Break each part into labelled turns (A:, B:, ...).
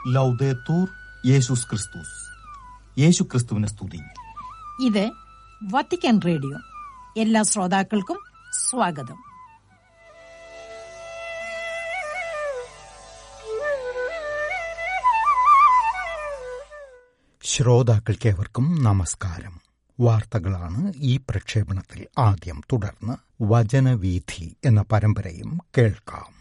A: ലൗദേത്തൂർ യേശുസ് ക്രിസ്തുസ് യേശു ക്രിസ്തുവിനെ സ്തുതി
B: ഇത് വത്തിക്കാൻ റേഡിയോ എല്ലാ ശ്രോതാക്കൾക്കും സ്വാഗതം
C: ശ്രോതാക്കൾക്കേവർക്കും നമസ്കാരം വാർത്തകളാണ് ഈ പ്രക്ഷേപണത്തിൽ ആദ്യം തുടർന്ന് വചനവീഥി എന്ന പരമ്പരയും കേൾക്കാം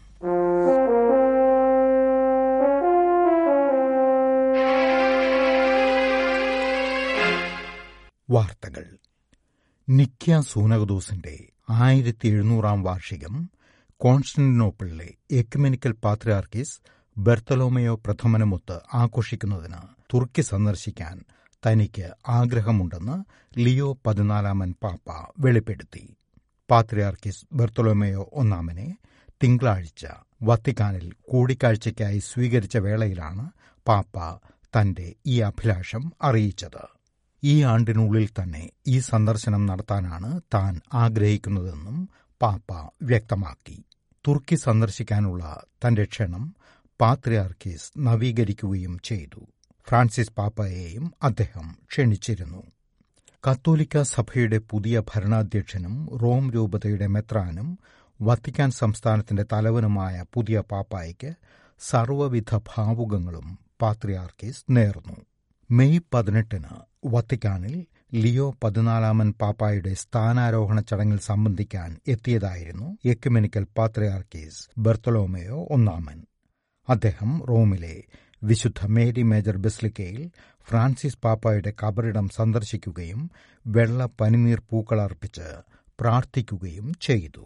C: വാർത്തകൾ നിക്യ സൂനകദോസിന്റെ ആയിരത്തി എഴുന്നൂറാം വാർഷികം കോൺസ്റ്റന്റിനോപ്പിളിലെ എക്യുമെനിക്കൽ പാത്രിയാർക്കീസ് ബെർത്തലോമയോ പ്രഥമനുമൊത്ത് ആഘോഷിക്കുന്നതിന് തുർക്കി സന്ദർശിക്കാൻ തനിക്ക് ആഗ്രഹമുണ്ടെന്ന് ലിയോ പതിനാലാമൻ പാപ്പ വെളിപ്പെടുത്തി പാത്രിയാർക്കിസ് ബെർത്തലോമയോ ഒന്നാമനെ തിങ്കളാഴ്ച വത്തിക്കാനിൽ കൂടിക്കാഴ്ചയ്ക്കായി സ്വീകരിച്ച വേളയിലാണ് പാപ്പ തന്റെ ഈ അഭിലാഷം അറിയിച്ചത് ഈ ആണ്ടിനുള്ളിൽ തന്നെ ഈ സന്ദർശനം നടത്താനാണ് താൻ ആഗ്രഹിക്കുന്നതെന്നും പാപ്പ വ്യക്തമാക്കി തുർക്കി സന്ദർശിക്കാനുള്ള തന്റെ ക്ഷണം പാത്രിയാർക്കീസ് നവീകരിക്കുകയും ചെയ്തു ഫ്രാൻസിസ് പാപ്പയെയും അദ്ദേഹം ക്ഷണിച്ചിരുന്നു കത്തോലിക്ക സഭയുടെ പുതിയ ഭരണാധ്യക്ഷനും റോം രൂപതയുടെ മെത്രാനും വത്തിക്കാൻ സംസ്ഥാനത്തിന്റെ തലവനുമായ പുതിയ പാപ്പായ്ക്ക് സർവ്വവിധ ഭാവുകങ്ങളും പാത്രിയാർക്കീസ് നേർന്നു മെയ് പതിനെട്ടിന് വത്തിക്കാനിൽ ലിയോ പതിനാലാമൻ പാപ്പായുടെ സ്ഥാനാരോഹണ ചടങ്ങിൽ സംബന്ധിക്കാൻ എത്തിയതായിരുന്നു എക്യുമെനിക്കൽ പാത്രിയാർക്കീസ് ബെർത്തലോമയോ ഒന്നാമൻ അദ്ദേഹം റോമിലെ വിശുദ്ധ മേരി മേജർ ബെസ്ലിക്കയിൽ ഫ്രാൻസിസ് പാപ്പായുടെ കബറിടം സന്ദർശിക്കുകയും വെള്ള പനിനീർ പൂക്കളർപ്പിച്ച് പ്രാർത്ഥിക്കുകയും ചെയ്തു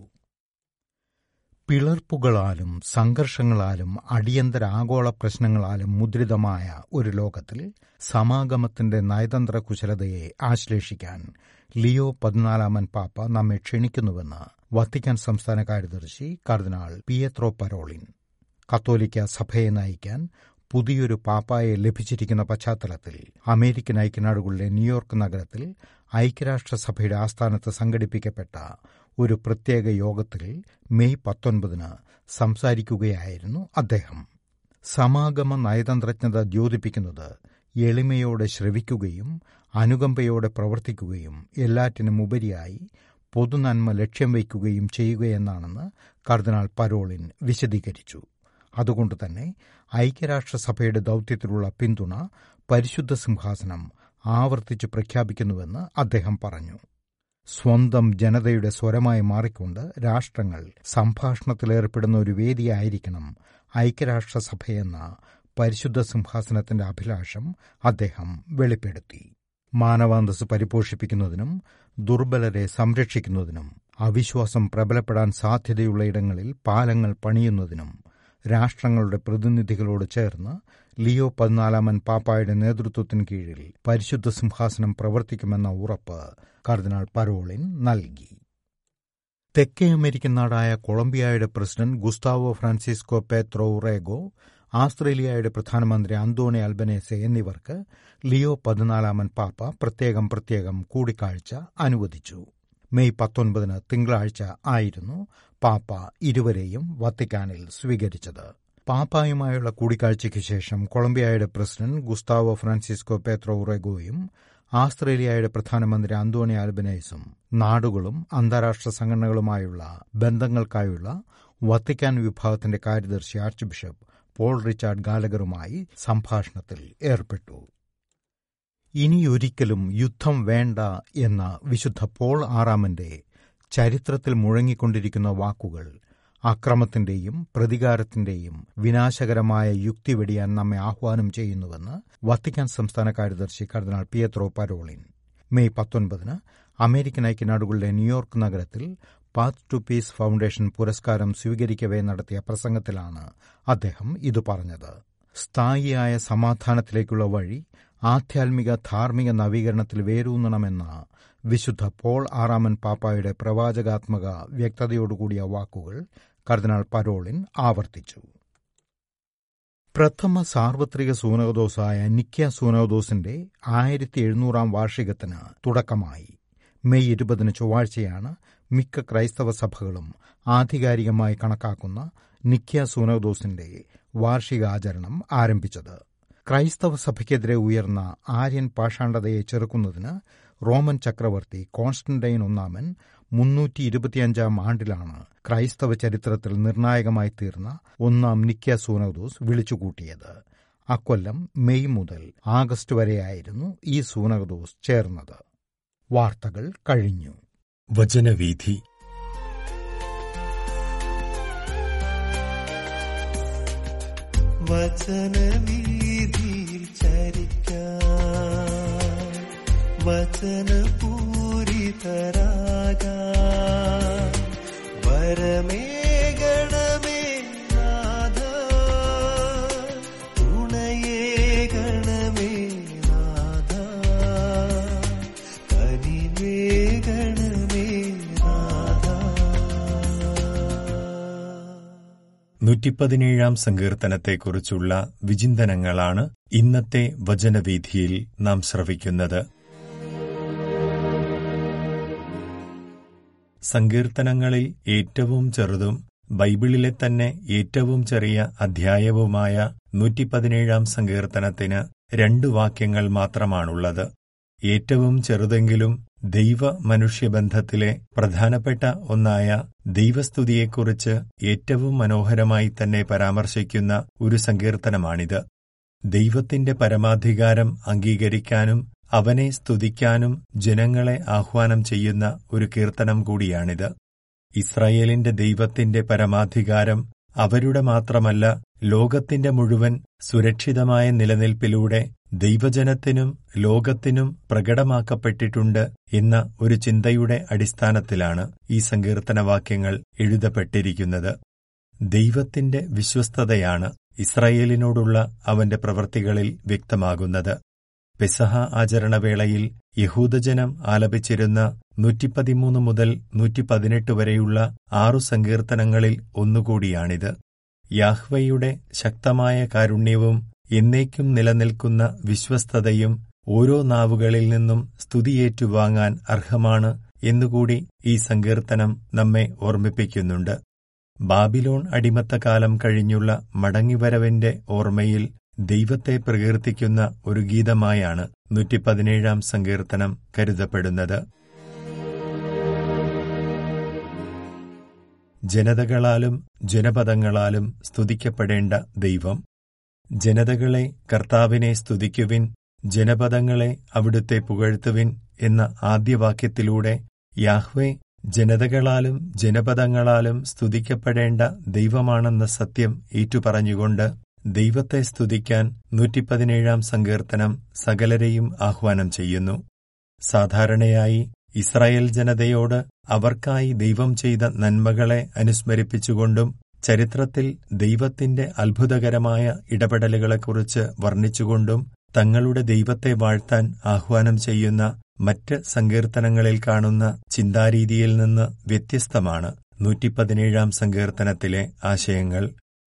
C: പിളർപ്പുകളാലും സംഘർഷങ്ങളാലും അടിയന്തര ആഗോള പ്രശ്നങ്ങളാലും മുദ്രിതമായ ഒരു ലോകത്തിൽ സമാഗമത്തിന്റെ നയതന്ത്ര കുശലതയെ ആശ്ലേഷിക്കാൻ ലിയോ പതിനാലാമൻ പാപ്പ നമ്മെ ക്ഷണിക്കുന്നുവെന്ന് വത്തിക്കാൻ സംസ്ഥാന കാര്യദർശി കർദിനാൾ പിയത്രോ പരോളിൻ കത്തോലിക്ക സഭയെ നയിക്കാൻ പുതിയൊരു പാപ്പായെ ലഭിച്ചിരിക്കുന്ന പശ്ചാത്തലത്തിൽ അമേരിക്കൻ ഐക്യനാടുകളിലെ ന്യൂയോർക്ക് നഗരത്തിൽ ഐക്യരാഷ്ട്രസഭയുടെ ആസ്ഥാനത്ത് സംഘടിപ്പിക്കപ്പെട്ട ഒരു പ്രത്യേക യോഗത്തിൽ മെയ് പത്തൊൻപതിന് സംസാരിക്കുകയായിരുന്നു അദ്ദേഹം സമാഗമ നയതന്ത്രജ്ഞത ദ്യോതിപ്പിക്കുന്നത് എളിമയോടെ ശ്രവിക്കുകയും അനുകമ്പയോടെ പ്രവർത്തിക്കുകയും എല്ലാറ്റിനും ഉപരിയായി പൊതുനന്മ ലക്ഷ്യം വയ്ക്കുകയും ചെയ്യുകയെന്നാണെന്ന് കർദിനാൾ പരോളിൻ വിശദീകരിച്ചു അതുകൊണ്ട് തന്നെ ഐക്യരാഷ്ട്രസഭയുടെ ദൌത്യത്തിലുള്ള പിന്തുണ പരിശുദ്ധ സിംഹാസനം ആവർത്തിച്ച് പ്രഖ്യാപിക്കുന്നുവെന്ന് അദ്ദേഹം പറഞ്ഞു സ്വന്തം ജനതയുടെ സ്വരമായി മാറിക്കൊണ്ട് രാഷ്ട്രങ്ങൾ സംഭാഷണത്തിലേർപ്പെടുന്ന ഒരു വേദിയായിരിക്കണം ഐക്യരാഷ്ട്രസഭയെന്ന പരിശുദ്ധ സിംഹാസനത്തിന്റെ അഭിലാഷം അദ്ദേഹം വെളിപ്പെടുത്തി മാനവാന്തസ് പരിപോഷിപ്പിക്കുന്നതിനും ദുർബലരെ സംരക്ഷിക്കുന്നതിനും അവിശ്വാസം പ്രബലപ്പെടാൻ സാധ്യതയുള്ള ഇടങ്ങളിൽ പാലങ്ങൾ പണിയുന്നതിനും രാഷ്ട്രങ്ങളുടെ പ്രതിനിധികളോട് ചേർന്ന് ലിയോ പതിനാലാമൻ പാപ്പായുടെ നേതൃത്വത്തിന് കീഴിൽ പരിശുദ്ധ സിംഹാസനം പ്രവർത്തിക്കുമെന്ന ഉറപ്പ് കർദിനാൾ പരോളിൻ നൽകി തെക്കേ അമേരിക്കൻ നാടായ കൊളംബിയയുടെ president Gustavo Francisco Petro Urrego ആസ്ട്രേലിയയുടെ പ്രധാനമന്ത്രി അന്തോണി അൽബനേസെ എന്നിവർക്ക് ലിയോ പതിനാലാമൻ പാപ്പ പ്രത്യേകം പ്രത്യേകം കൂടിക്കാഴ്ച അനുവദിച്ചു മെയ് പത്തൊൻപതിന് തിങ്കളാഴ്ച ആയിരുന്നു പാപ്പ ഇരുവരെയും വത്തിക്കാനിൽ സ്വീകരിച്ചത് പാപ്പായുമായുള്ള കൂടിക്കാഴ്ചയ്ക്ക് ശേഷം കൊളംബിയയുടെ പ്രസിഡന്റ് ഗുസ്താവോ ഫ്രാൻസിസ്കോ പേത്രോ ഉറഗോയും ആസ്ട്രേലിയയുടെ പ്രധാനമന്ത്രി അന്തോണി ആൽബനേസും നാടുകളും അന്താരാഷ്ട്ര സംഘടനകളുമായുള്ള ബന്ധങ്ങൾക്കായുള്ള വത്തിക്കാൻ വിഭാഗത്തിന്റെ കാര്യദർശി ആർച്ച് ബിഷപ്പ് പോൾ റിച്ചാർഡ് ഗാലഗറുമായി സംഭാഷണത്തിൽ ഏർപ്പെട്ടു ഇനിയൊരിക്കലും യുദ്ധം വേണ്ട എന്ന വിശുദ്ധ പോൾ ആറാമന്റെ ചരിത്രത്തിൽ മുഴങ്ങിക്കൊണ്ടിരിക്കുന്ന വാക്കുകൾ അക്രമത്തിന്റെയും പ്രതികാരത്തിന്റെയും വിനാശകരമായ യുക്തി വെടിയാൻ നമ്മെ ആഹ്വാനം ചെയ്യുന്നുവെന്ന് വത്തിക്കാൻ സംസ്ഥാന കാര്യദർശി കർദിനാൾ പിയത്രോ പരോളിൻ മെയ് പത്തൊൻപതിന് അമേരിക്കൻ ഐക്യനാടുകളുടെ ന്യൂയോർക്ക് നഗരത്തിൽ പാത്ത് ടു പീസ് ഫൗണ്ടേഷൻ പുരസ്കാരം സ്വീകരിക്കവേ നടത്തിയ പ്രസംഗത്തിലാണ് അദ്ദേഹം ഇത് പറഞ്ഞത് സ്ഥായിയായ സമാധാനത്തിലേക്കുള്ള വഴി ആധ്യാത്മിക ധാർമ്മിക നവീകരണത്തിൽ വേരൂന്നണമെന്ന വിശുദ്ധ പോൾ ആറാമൻ പാപ്പായുടെ പ്രവാചകാത്മക വ്യക്തതയോടുകൂടിയ വാക്കുകൾ കർദിനാൾ പരോളിൻ ആവർത്തിച്ചു പ്രഥമ സാർവത്രിക സൂനകദോസായ നിക്യ സൂനകദോസിന്റെ ആയിരത്തി എഴുന്നൂറാം വാർഷികത്തിന് തുടക്കമായി മെയ് ഇരുപതിന് ചൊവ്വാഴ്ചയാണ് മിക്ക ക്രൈസ്തവ സഭകളും ആധികാരികമായി കണക്കാക്കുന്ന നിക്യ സൂനകദോസിന്റെ വാർഷികാചരണം ആരംഭിച്ചത് ക്രൈസ്തവ സഭയ്ക്കെതിരെ ഉയർന്ന ആര്യൻ പാഷാണ്ഡതയെ ചെറുക്കുന്നതിന് റോമൻ ചക്രവർത്തി കോൺസ്റ്റന്റൈൻ ഒന്നാമൻ മുന്നൂറ്റി ഇരുപത്തിയഞ്ചാം ആണ്ടിലാണ് ക്രൈസ്തവ ചരിത്രത്തിൽ നിർണായകമായി തീർന്ന ഒന്നാം നിക്യ സൂനകദോസ് വിളിച്ചുകൂട്ടിയത് അക്കൊല്ലം മെയ് മുതൽ ആഗസ്റ്റ് വരെയായിരുന്നു ഈ സൂനകദോസ് ചേർന്നത് വാർത്തകൾ കഴിഞ്ഞു
D: വചനവീഥി
E: വചനവീതിയിൽ ചരിക്കാൻ വചനപൂരിതരാകാൻ വരമേകണമേ നാഥ തുണയേകണമേ നാഥ കനിവേകണമേ നാഥ
D: നൂറ്റിപ്പതിനേഴാം സങ്കീർത്തനത്തെക്കുറിച്ചുള്ള വിചിന്തനങ്ങളാണ് ഇന്നത്തെ വചനവീഥിയിൽ നാം ശ്രവിക്കുന്നത് സങ്കീർത്തനങ്ങളിൽ ഏറ്റവും ചെറുതും ബൈബിളിലെ തന്നെ ഏറ്റവും ചെറിയ അധ്യായവുമായ നൂറ്റിപ്പതിനേഴാം സങ്കീർത്തനത്തിന് രണ്ടു വാക്യങ്ങൾ മാത്രമാണുള്ളത് ഏറ്റവും ചെറുതെങ്കിലും ദൈവ മനുഷ്യബന്ധത്തിലെ പ്രധാനപ്പെട്ട ഒന്നായ ദൈവസ്തുതിയെക്കുറിച്ച് ഏറ്റവും മനോഹരമായി തന്നെ പരാമർശിക്കുന്ന ഒരു സങ്കീർത്തനമാണിത് ദൈവത്തിന്റെ പരമാധികാരം അംഗീകരിക്കാനും അവനെ സ്തുതിക്കാനും ജനങ്ങളെ ആഹ്വാനം ചെയ്യുന്ന ഒരു കീർത്തനം കൂടിയാണിത് ഇസ്രായേലിന്റെ ദൈവത്തിന്റെ പരമാധികാരം അവരുടെ മാത്രമല്ല ലോകത്തിന്റെ മുഴുവൻ സുരക്ഷിതമായ നിലനിൽപ്പിലൂടെ ദൈവജനത്തിനും ലോകത്തിനും പ്രകടമാക്കപ്പെട്ടിട്ടുണ്ട് എന്ന ഒരു ചിന്തയുടെ അടിസ്ഥാനത്തിലാണ് ഈ സങ്കീർത്തനവാക്യങ്ങൾ എഴുതപ്പെട്ടിരിക്കുന്നത് ദൈവത്തിന്റെ വിശ്വസ്തതയാണ് ഇസ്രായേലിനോടുള്ള അവന്റെ പ്രവൃത്തികളിൽ വ്യക്തമാകുന്നത് പെസഹ ആചരണവേളയിൽ യഹൂദജനം ആലപിച്ചിരുന്ന നൂറ്റിപ്പതിമൂന്ന് മുതൽ നൂറ്റിപ്പതിനെട്ട് വരെയുള്ള ആറു സങ്കീർത്തനങ്ങളിൽ ഒന്നുകൂടിയാണിത് യാഹ്വയുടെ ശക്തമായ കാരുണ്യവും എന്നേക്കും നിലനിൽക്കുന്ന വിശ്വസ്തതയും ഓരോ നാവുകളിൽ നിന്നും സ്തുതിയേറ്റുവാങ്ങാൻ അർഹമാണ് എന്നുകൂടി ഈ സങ്കീർത്തനം നമ്മെ ഓർമ്മിപ്പിക്കുന്നുണ്ട് ബാബിലോൺ അടിമത്തകാലം കഴിഞ്ഞുള്ള മടങ്ങിവരവിന്റെ ഓർമ്മയിൽ ദൈവത്തെ പ്രകീർത്തിക്കുന്ന ഒരു ഗീതമായാണ് നൂറ്റിപ്പതിനേഴാം സങ്കീർത്തനം കരുതപ്പെടുന്നത് ജനതകളാലും ജനപദങ്ങളാലും സ്തുതിക്കപ്പെടേണ്ട ദൈവം ജനതകളെ കർത്താവിനെ സ്തുതിക്കുവിൻ ജനപദങ്ങളെ അവിടുത്തെ പുകഴ്ത്തുവിൻ എന്ന ആദ്യവാക്യത്തിലൂടെ യാഹ്വെ ജനതകളാലും ജനപദങ്ങളാലും സ്തുതിക്കപ്പെടേണ്ട ദൈവമാണെന്ന സത്യം ഏറ്റുപറഞ്ഞുകൊണ്ട് ദൈവത്തെ സ്തുതിക്കാൻ നൂറ്റിപ്പതിനേഴാം സങ്കീർത്തനം സകലരെയും ആഹ്വാനം ചെയ്യുന്നു സാധാരണയായി ഇസ്രായേൽ ജനതയോട് അവർക്കായി ദൈവം ചെയ്ത നന്മകളെ അനുസ്മരിപ്പിച്ചുകൊണ്ടും ചരിത്രത്തിൽ ദൈവത്തിന്റെ അത്ഭുതകരമായ ഇടപെടലുകളെക്കുറിച്ച് വർണ്ണിച്ചുകൊണ്ടും തങ്ങളുടെ ദൈവത്തെ വാഴ്ത്താൻ ആഹ്വാനം ചെയ്യുന്ന മറ്റ് സങ്കീർത്തനങ്ങളിൽ കാണുന്ന ചിന്താരീതിയിൽ നിന്ന് വ്യത്യസ്തമാണ് നൂറ്റിപ്പതിനേഴാം സങ്കീർത്തനത്തിലെ ആശയങ്ങൾ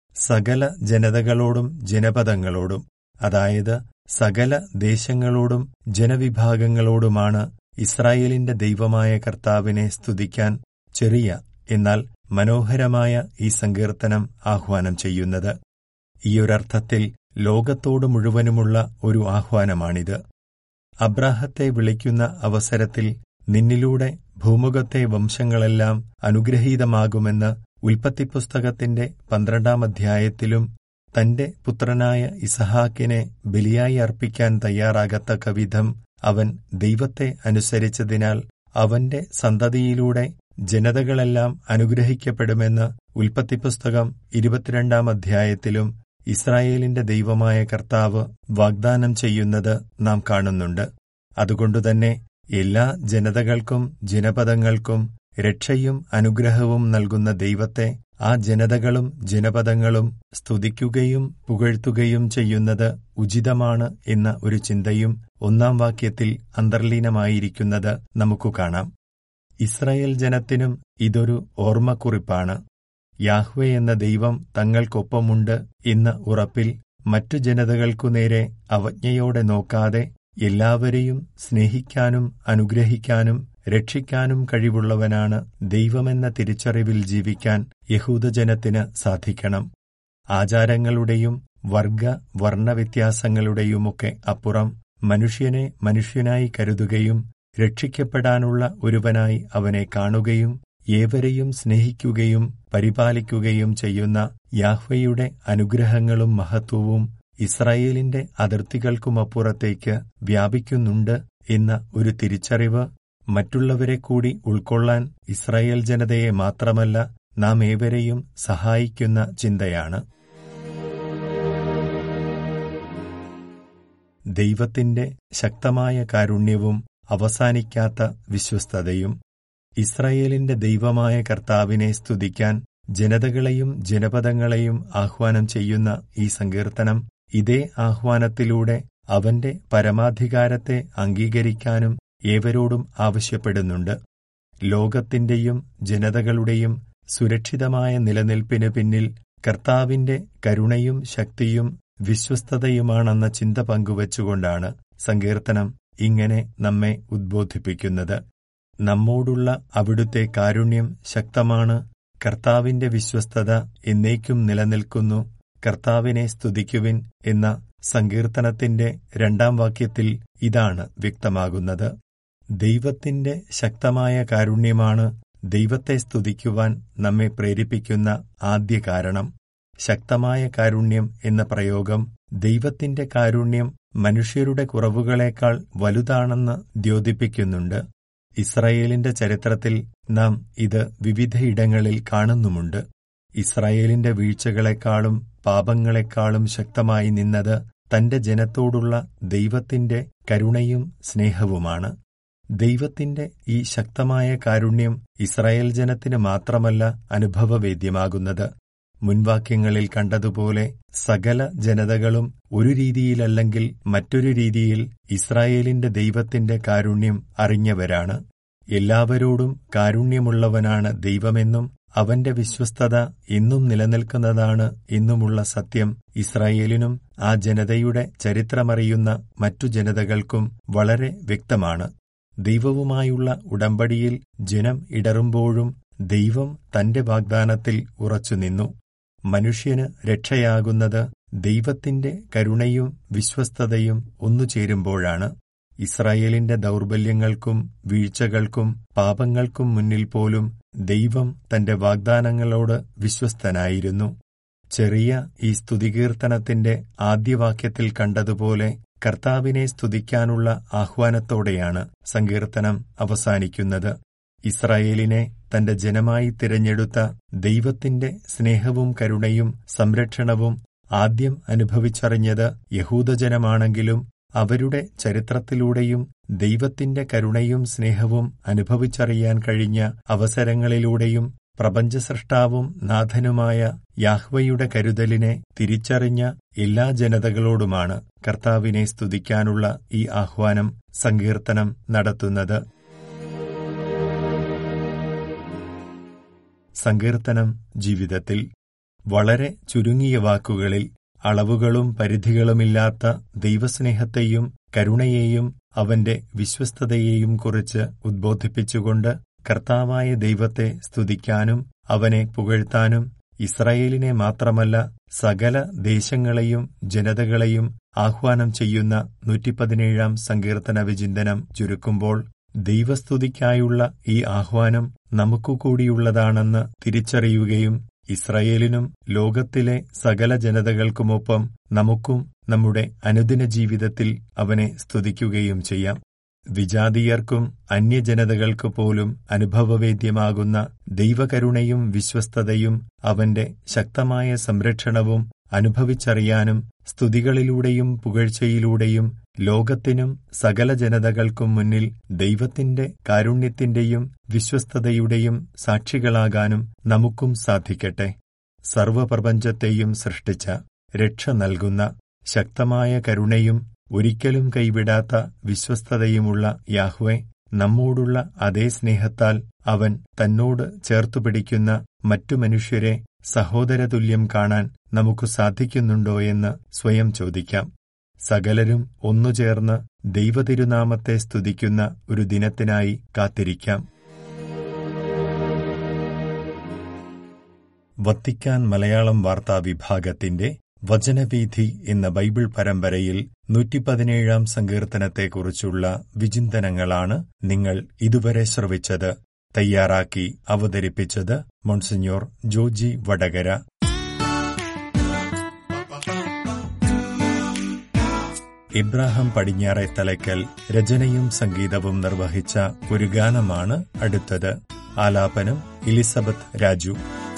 D: സകല ജനതകളോടും ജനപദങ്ങളോടും അതായത് സകല ദേശങ്ങളോടും ജനവിഭാഗങ്ങളോടുമാണ് ഇസ്രായേലിന്റെ ദൈവമായ കർത്താവിനെ സ്തുതിക്കാൻ ചെറിയ എന്നാൽ മനോഹരമായ ഈ സങ്കീർത്തനം ആഹ്വാനം ചെയ്യുന്നത് ഈയൊരർത്ഥത്തിൽ ലോകത്തോട് മുഴുവനുമുള്ള ഒരു ആഹ്വാനമാണിത് അബ്രാഹത്തെ വിളിക്കുന്ന അവസരത്തിൽ നിന്നിലൂടെ ഭൂമുഖത്തെ വംശങ്ങളെല്ലാം അനുഗ്രഹീതമാകുമെന്ന് ഉൽപ്പത്തിപ്പുസ്തകത്തിന്റെ പന്ത്രണ്ടാം അധ്യായത്തിലും തന്റെ പുത്രനായ ഇസഹാക്കിനെ ബലിയായി അർപ്പിക്കാൻ തയ്യാറാകത്തക്ക വിധം അവൻ ദൈവത്തെ അനുസരിച്ചതിനാൽ അവന്റെ സന്തതിയിലൂടെ ജനതകളെല്ലാം അനുഗ്രഹിക്കപ്പെടുമെന്ന് ഉൽപ്പത്തിപ്പുസ്തകം ഇരുപത്തിരണ്ടാം അധ്യായത്തിലും ഇസ്രായേലിന്റെ ദൈവമായ കർത്താവ് വാഗ്ദാനം ചെയ്യുന്നത് നാം കാണുന്നുണ്ട് അതുകൊണ്ടുതന്നെ എല്ലാ ജനതകൾക്കും ജനപദങ്ങൾക്കും രക്ഷയും അനുഗ്രഹവും നൽകുന്ന ദൈവത്തെ ആ ജനതകളും ജനപദങ്ങളും സ്തുതിക്കുകയും പുകഴ്ത്തുകയും ചെയ്യുന്നത് ഉചിതമാണ് എന്ന ഒരു ചിന്തയും ഒന്നാം വാക്യത്തിൽ അന്തർലീനമായിരിക്കുന്നത് നമുക്കു കാണാം ഇസ്രായേൽ ജനത്തിനും ഇതൊരു ഓർമ്മക്കുറിപ്പാണ് യാഹ്വെ എന്ന ദൈവം തങ്ങൾക്കൊപ്പമുണ്ട് എന്ന ഉറപ്പിൽ മറ്റു ജനതകൾക്കു നേരെ അവജ്ഞയോടെ നോക്കാതെ എല്ലാവരെയും സ്നേഹിക്കാനും അനുഗ്രഹിക്കാനും രക്ഷിക്കാനും കഴിവുള്ളവനാണ് ദൈവമെന്ന തിരിച്ചറിവിൽ ജീവിക്കാൻ യഹൂദജനത്തിന് സാധിക്കണം ആചാരങ്ങളുടെയും വർഗ വർണ്ണവ്യത്യാസങ്ങളുടെയുമൊക്കെ അപ്പുറം മനുഷ്യനെ മനുഷ്യനായി കരുതുകയും രക്ഷിക്കപ്പെടാനുള്ള ഒരുവനായി അവനെ കാണുകയും ഏവരെയും സ്നേഹിക്കുകയും പരിപാലിക്കുകയും ചെയ്യുന്ന യാഹ്വയുടെ അനുഗ്രഹങ്ങളും മഹത്വവും ഇസ്രായേലിന്റെ അതിർത്തികൾക്കുമപ്പുറത്തേക്ക് വ്യാപിക്കുന്നുണ്ട് എന്ന ഒരു തിരിച്ചറിവ് മറ്റുള്ളവരെ കൂടി ഉൾക്കൊള്ളാൻ ഇസ്രായേൽ ജനതയെ മാത്രമല്ല നാം ഏവരെയും സഹായിക്കുന്ന ചിന്തയാണ് ദൈവത്തിന്റെ ശക്തമായ കാരുണ്യവും അവസാനിക്കാത്ത വിശ്വസ്തതയും ഇസ്രായേലിന്റെ ദൈവമായ കർത്താവിനെ സ്തുതിക്കാൻ ജനതകളെയും ജനപദങ്ങളെയും ആഹ്വാനം ചെയ്യുന്ന ഈ സങ്കീർത്തനം ഇതേ ആഹ്വാനത്തിലൂടെ അവന്റെ പരമാധികാരത്തെ അംഗീകരിക്കാനും ഏവരോടും ആവശ്യപ്പെടുന്നുണ്ട് ലോകത്തിന്റെയും ജനതകളുടെയും സുരക്ഷിതമായ നിലനിൽപ്പിന് പിന്നിൽ കർത്താവിന്റെ കരുണയും ശക്തിയും വിശ്വസ്തതയുമാണെന്ന ചിന്ത പങ്കുവച്ചുകൊണ്ടാണ് സങ്കീർത്തനം ഇങ്ങനെ നമ്മെ ഉദ്ബോധിപ്പിക്കുന്നത് നമ്മോടുള്ള അവിടുത്തെ കാരുണ്യം ശക്തമാണ് കർത്താവിന്റെ വിശ്വസ്തത എന്നേക്കും നിലനിൽക്കുന്നു കർത്താവിനെ സ്തുതിക്കുവിൻ എന്ന സങ്കീർത്തനത്തിന്റെ രണ്ടാം വാക്യത്തിൽ ഇതാണ് വ്യക്തമാകുന്നത് ദൈവത്തിന്റെ ശക്തമായ കാരുണ്യമാണ് ദൈവത്തെ സ്തുതിക്കുവാൻ നമ്മെ പ്രേരിപ്പിക്കുന്ന ആദ്യ കാരണം ശക്തമായ കാരുണ്യം എന്ന പ്രയോഗം ദൈവത്തിന്റെ കാരുണ്യം മനുഷ്യരുടെ കുറവുകളേക്കാൾ വലുതാണെന്ന് ദ്യോതിപ്പിക്കുന്നുണ്ട് ഇസ്രായേലിന്റെ ചരിത്രത്തിൽ നാം ഇത് വിവിധയിടങ്ങളിൽ കാണുന്നുമുണ്ട് ഇസ്രായേലിന്റെ വീഴ്ചകളെക്കാളും പാപങ്ങളെക്കാളും ശക്തമായി നിന്നത് തന്റെ ജനത്തോടുള്ള ദൈവത്തിന്റെ കരുണയും സ്നേഹവുമാണ് ദൈവത്തിന്റെ ഈ ശക്തമായ കാരുണ്യം ഇസ്രായേൽ ജനത്തിന് മാത്രമല്ല അനുഭവവേദ്യമാകുന്നത് മുൻവാക്യങ്ങളിൽ കണ്ടതുപോലെ സകല ജനതകളും ഒരു രീതിയിലല്ലെങ്കിൽ മറ്റൊരു രീതിയിൽ ഇസ്രായേലിന്റെ ദൈവത്തിന്റെ കാരുണ്യം അറിഞ്ഞവരാണ് എല്ലാവരോടും കാരുണ്യമുള്ളവനാണ് ദൈവമെന്നും അവന്റെ വിശ്വസ്തത എന്നും നിലനിൽക്കുന്നതാണ് എന്നുമുള്ള സത്യം ഇസ്രായേലിനും ആ ജനതയുടെ ചരിത്രമറിയുന്ന മറ്റു ജനതകൾക്കും വളരെ വ്യക്തമാണ് ദൈവവുമായുള്ള ഉടമ്പടിയിൽ ജനം ഇടറുമ്പോഴും ദൈവം തന്റെ വാഗ്ദാനത്തിൽ ഉറച്ചുനിന്നു മനുഷ്യന് രക്ഷയാകുന്നത് ദൈവത്തിന്റെ കരുണയും വിശ്വസ്തതയും ഒന്നുചേരുമ്പോഴാണ് ഇസ്രായേലിന്റെ ദൗർബല്യങ്ങൾക്കും വീഴ്ചകൾക്കും പാപങ്ങൾക്കും മുന്നിൽ പോലും ദൈവം തന്റെ വാഗ്ദാനങ്ങളോട് വിശ്വസ്തനായിരുന്നു ചെറിയ ഈ സ്തുതികീർത്തനത്തിന്റെ ആദ്യവാക്യത്തിൽ കണ്ടതുപോലെ കർത്താവിനെ സ്തുതിക്കാനുള്ള ആഹ്വാനത്തോടെയാണ് സങ്കീർത്തനം അവസാനിക്കുന്നത് ഇസ്രായേലിനെ തന്റെ ജനമായി തിരഞ്ഞെടുത്ത ദൈവത്തിന്റെ സ്നേഹവും കരുണയും സംരക്ഷണവും ആദ്യം അനുഭവിച്ചറിഞ്ഞത് യഹൂദജനമാണെങ്കിലും അവരുടെ ചരിത്രത്തിലൂടെയും ദൈവത്തിന്റെ കരുണയും സ്നേഹവും അനുഭവിച്ചറിയാൻ കഴിഞ്ഞ അവസരങ്ങളിലൂടെയും പ്രപഞ്ചസൃഷ്ടാവും നാഥനുമായ യാഹ്വയുടെ കരുതലിനെ തിരിച്ചറിഞ്ഞ എല്ലാ ജനതകളോടുമാണ് കർത്താവിനെ സ്തുതിക്കാനുള്ള ഈ ആഹ്വാനം സങ്കീർത്തനം നടത്തുന്നത് സങ്കീർത്തനം ജീവിതത്തിൽ വളരെ ചുരുങ്ങിയ വാക്കുകളിൽ അളവുകളും പരിധികളുമില്ലാത്ത ദൈവസ്നേഹത്തെയും കരുണയെയും അവന്റെ വിശ്വസ്തതയെയും കുറിച്ച് ഉദ്ബോധിപ്പിച്ചുകൊണ്ട് കർത്താവായ ദൈവത്തെ സ്തുതിക്കാനും അവനെ പുകഴ്ത്താനും ഇസ്രായേലിനെ മാത്രമല്ല സകല ദേശങ്ങളെയും ജനതകളെയും ആഹ്വാനം ചെയ്യുന്ന നൂറ്റിപ്പതിനേഴാം സങ്കീർത്തന വിചിന്തനം ചുരുക്കുമ്പോൾ ദൈവസ്തുതിക്കായുള്ള ഈ ആഹ്വാനം നമുക്കു കൂടിയുള്ളതാണെന്ന് തിരിച്ചറിയുകയും ഇസ്രായേലിനും ലോകത്തിലെ സകല ജനതകൾക്കുമൊപ്പം നമുക്കും നമ്മുടെ അനുദിന ജീവിതത്തിൽ അവനെ സ്തുതിക്കുകയും ചെയ്യാം വിജാതീയർക്കും അന്യജനതകൾക്ക് പോലും അനുഭവവേദ്യമാകുന്ന ദൈവകരുണയും വിശ്വസ്തതയും അവന്റെ ശക്തമായ സംരക്ഷണവും അനുഭവിച്ചറിയാനും സ്തുതികളിലൂടെയും പുകഴ്ചയിലൂടെയും ലോകത്തിനും സകല ജനതകൾക്കും മുന്നിൽ ദൈവത്തിന്റെ കാരുണ്യത്തിന്റെയും വിശ്വസ്തതയുടെയും സാക്ഷികളാകാനും നമുക്കും സാധിക്കട്ടെ സർവപ്രപഞ്ചത്തെയും സൃഷ്ടിച്ച രക്ഷ നൽകുന്ന ശക്തമായ കരുണയും ഒരിക്കലും കൈവിടാത്ത വിശ്വസ്തതയുമുള്ള യാഹ്വെ നമ്മോടുള്ള അതേ സ്നേഹത്താൽ അവൻ തന്നോട് ചേർത്തുപിടിക്കുന്ന മറ്റു മനുഷ്യരെ സഹോദരതുല്യം കാണാൻ നമുക്ക് സാധിക്കുന്നുണ്ടോയെന്ന് സ്വയം ചോദിക്കാം സകലരും ഒന്നുചേർന്ന് ദൈവതിരുനാമത്തെ സ്തുതിക്കുന്ന ഒരു ദിനത്തിനായി കാത്തിരിക്കാം വത്തിക്കാൻ മലയാളം വാർത്താ വിഭാഗത്തിന്റെ വചനവീഥി എന്ന ബൈബിൾ പരമ്പരയിൽ നൂറ്റിപ്പതിനേഴാം സങ്കീർത്തനത്തെക്കുറിച്ചുള്ള വിചിന്തനങ്ങളാണ് നിങ്ങൾ ഇതുവരെ ശ്രവിച്ചത് തയ്യാറാക്കി അവതരിപ്പിച്ചത് മോൺസിഞ്ഞോർ ജോജി വടകര ഇബ്രാഹാം പടിഞ്ഞാറെ തലയ്ക്കൽ രചനയും സംഗീതവും നിർവഹിച്ച ഒരു ഗാനമാണ് അടുത്തത് ആലാപനം എലിസബത്ത് രാജു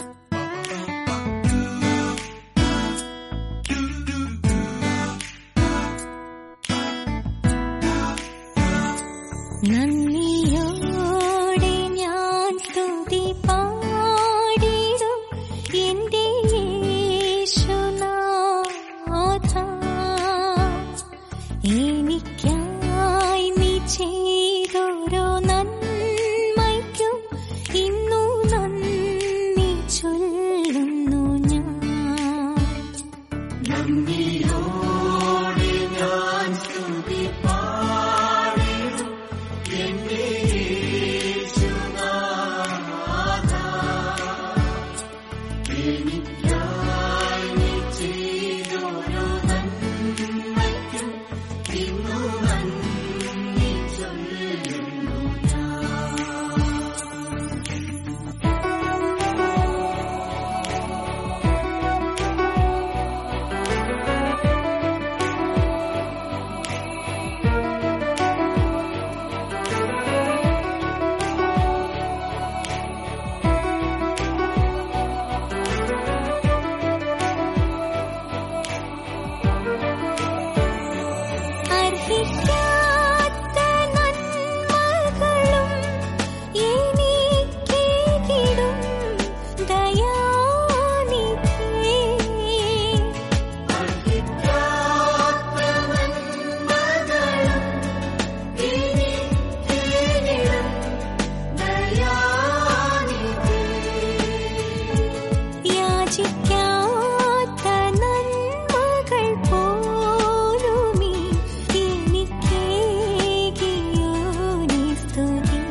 F: നന്ദിയോടെ ഞാൻ സ്തുതി പാടിടും എന്റെ യേശുനാഥ എനിക്കായി നീ ചെയ്തൊരു നന്മയ്ക്കും ഇന്നു നന്ദി ചൊല്ലുന്നു ഞാൻ അർഹിക്കാത്ത നന്മകളും എനിക്കേകിടും ദയാനിധി അർഹിക്കാത്ത നന്മകളും എനിക്കേകിടും ദയാനിധി യാചിക്കാത്ത നന്മകൾ പോലുമീ എനിക്കേകിയോനി സ്തുതി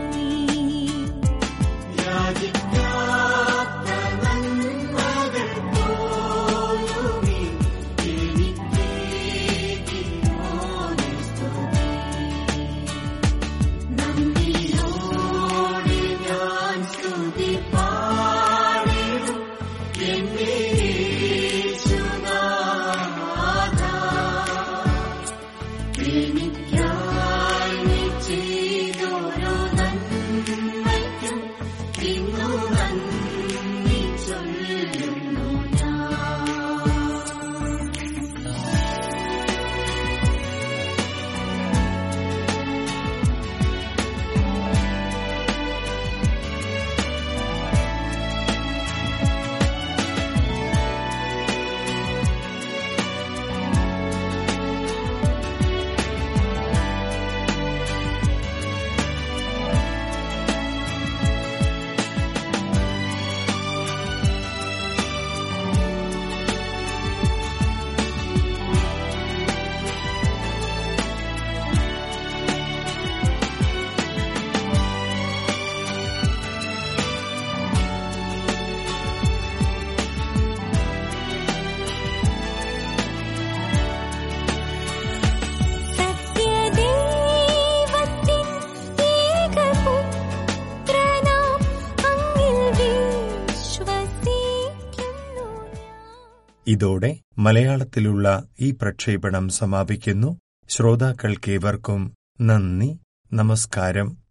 F: സത്യദേവത്തിൻ ഏകപുത്രനാം അങ്ങിൽ വിശ്വസിക്കുന്നു ഞാൻ
D: ഇതോടെ മലയാളത്തിലുള്ള ഈ പ്രക്ഷേപണം സമാപിക്കുന്നു ശ്രോതാക്കൾക്കേവർക്കും നന്ദി നമസ്കാരം